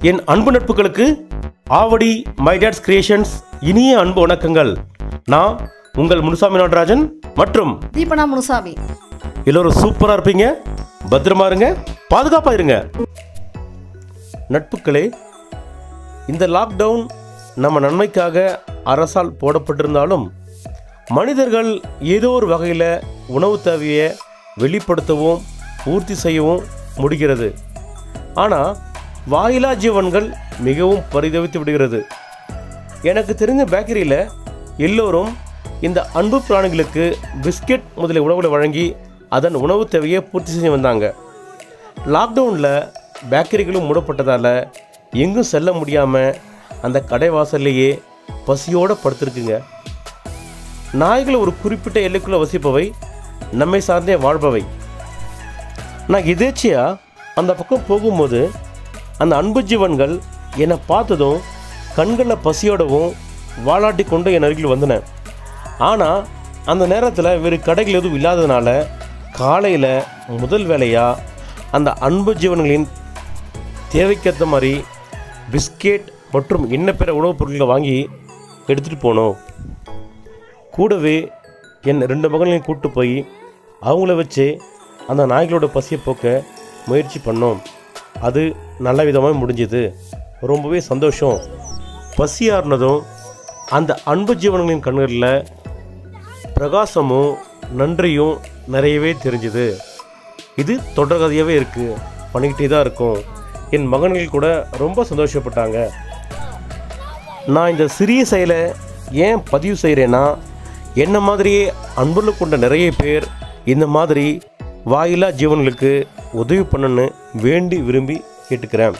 என் அன்பு நட்புகளுக்கு Avadi my dates creations இனிய அன்பு வணக்கங்கள் நான் உங்கள் முனுசாமி நடராஜன் மற்றும் தீபனா முனுசாமி எல்லோரும் சூப்பராக இருப்பீங்க பத்திரமா இருங்க பாதுகாப்பாக இருங்க நட்புகளே இந்த லாக்டவுன் நம்ம நன்மைக்காக அரசால் போடப்பட்டிருந்தாலும் மனிதர்கள் ஏதோ ஒரு வகையில் உணவு தேவையை வெளிப்படுத்தவும் பூர்த்தி செய்யவும் முடிகிறது ஆனால் வாயிலா ஜீவன்கள் மிகவும் பரிதவித்து விடுகிறது எனக்கு தெரிஞ்ச பேக்கரியில் எல்லோரும் இந்த அன்பு பிராணிகளுக்கு பிஸ்கெட் முதலிய உணவுகளை வழங்கி அதன் உணவு தேவையை பூர்த்தி செஞ்சு வந்தாங்க லாக்டவுனில் பேக்கரிகளும் மூடப்பட்டதால் எங்கும் செல்ல முடியாமல் அந்த கடை வாசல்லையே பசியோடு படுத்திருக்குங்க நாய்கள் ஒரு குறிப்பிட்ட எல்லைக்குள்ளே வசிப்பவை நம்மை சார்ந்தே வாழ்பவை நான் எதேச்சியாக அந்த பக்கம் போகும்போது அந்த அன்பு ஜீவன்கள் என்னை பார்த்ததும் கண்களில் பசியோடவும் வாலாட்டி கொண்டு என் அருகில் வந்தன ஆனால் அந்த நேரத்தில் வேறு கடைகள் எதுவும் இல்லாததுனால காலையில் முதல் வேலையாக அந்த அன்பு ஜீவன்களின் தேவைக்கேற்ற மாதிரி பிஸ்கெட் மற்றும் இன்ன பிற உணவுப் பொருட்களை வாங்கி எடுத்துகிட்டு போனோம் கூடவே என் ரெண்டு மகளையும் கூட்டு போய் அவங்கள வச்சு அந்த நாய்களோட பசியை போக்க முயற்சி பண்ணோம் அது நல்ல விதமாக முடிஞ்சுது ரொம்பவே சந்தோஷம் பசியாறினதும் அந்த அன்பு ஜீவன்களின் கண்களில் பிரகாசமும் நன்றியும் நிறையவே தெரிஞ்சுது இது தொடர்கதையாகவே இருக்குது பண்ணிக்கிட்டே தான் இருக்கும் என் மகன்கள் கூட ரொம்ப சந்தோஷப்பட்டாங்க நான் இந்த சிறிய செயலை ஏன் பதிவு செய்கிறேன்னா என்ன மாதிரியே அன்புள்ள கொண்ட நிறைய பேர் இந்த மாதிரி வாயிலா ஜீவன்களுக்கு உதவி பண்ணணுன்னு வேண்டி விரும்பி கேட்டுக்கிறேன்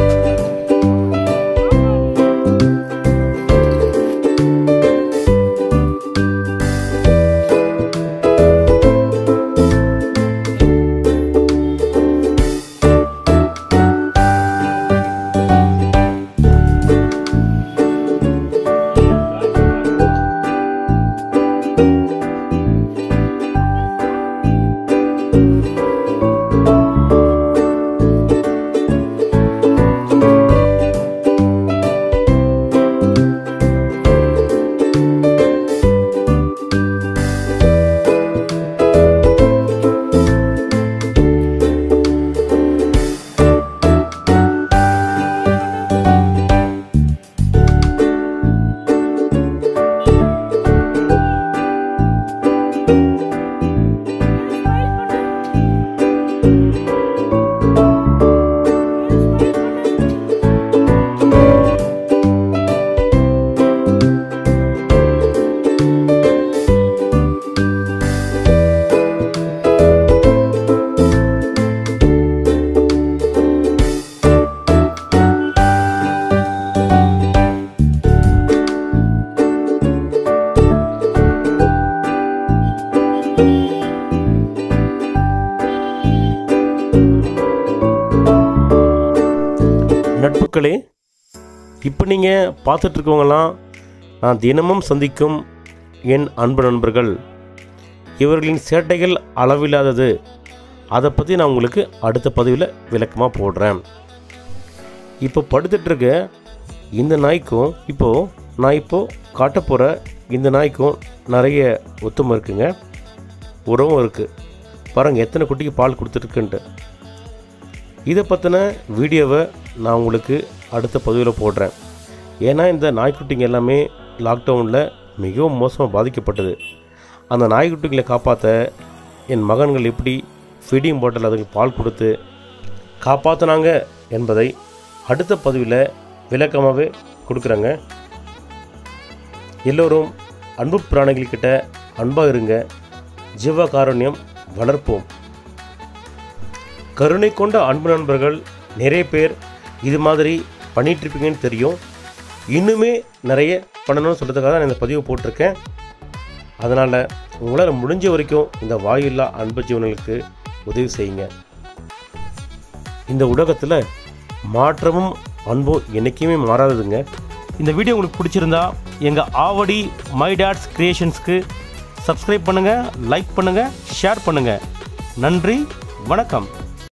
நட்புகளே இப்போ நீங்கள் பார்த்துட்ருக்கவங்களாம் நான் தினமும் சந்திக்கும் என் அன்பு நண்பர்கள் இவர்களின் சேட்டைகள் அளவில்லாதது அதை பற்றி நான் உங்களுக்கு அடுத்த பதிவில் விளக்கமாக போடுறேன் இப்போ படுத்துட்ருக்க இந்த நாய்க்கும் இப்போது நான் இப்போது காட்ட போகிற இந்த நாய்க்கும் நிறைய ஒத்துமை இருக்குங்க உறவும் இருக்குது பாருங்கள் எத்தனை குட்டிக்கு பால் கொடுத்துருக்குன்ட்டு இதை பற்றின வீடியோவை நான் உங்களுக்கு அடுத்த பதிவில் போடுறேன் ஏன்னா இந்த நாய்க்குட்டிங்க எல்லாமே லாக்டவுனில் மிகவும் மோசமாக பாதிக்கப்பட்டது அந்த நாய்க்குட்டிகளை காப்பாற்ற என் மகன்கள் எப்படி ஃபீடிங் பாட்டில் அதுக்கு பால் கொடுத்து காப்பாற்றினாங்க என்பதை அடுத்த பதிவில் விளக்கமாகவே கொடுக்குறேங்க எல்லோரும் அன்பு பிராணிகள்கிட்ட அன்பாக இருங்க ஜீவகாருண்யம் வளர்ப்போம் கருணை கொண்ட அன்பு நண்பர்கள் நிறைய பேர் இது மாதிரி பண்ணிட்டு இருப்பீங்கன்னு தெரியும் இன்னுமே நிறைய பண்ணணும்னு சொல்கிறதுக்காக தான் நான் இந்த பதிவு போட்டிருக்கேன் அதனால் உங்களால் முடிஞ்ச வரைக்கும் இந்த வாயில்லா அன்பு ஜீவன்களுக்கு உதவி செய்யுங்க இந்த உலகத்தில் மாற்றமும் அன்பும் என்றைக்குமே மாறாததுங்க இந்த வீடியோ உங்களுக்கு பிடிச்சிருந்தா எங்கள் ஆவடி மை டாட்ஸ் கிரியேஷன்ஸ்க்கு சப்ஸ்கிரைப் பண்ணுங்கள் லைக் பண்ணுங்கள் ஷேர் பண்ணுங்கள் நன்றி வணக்கம்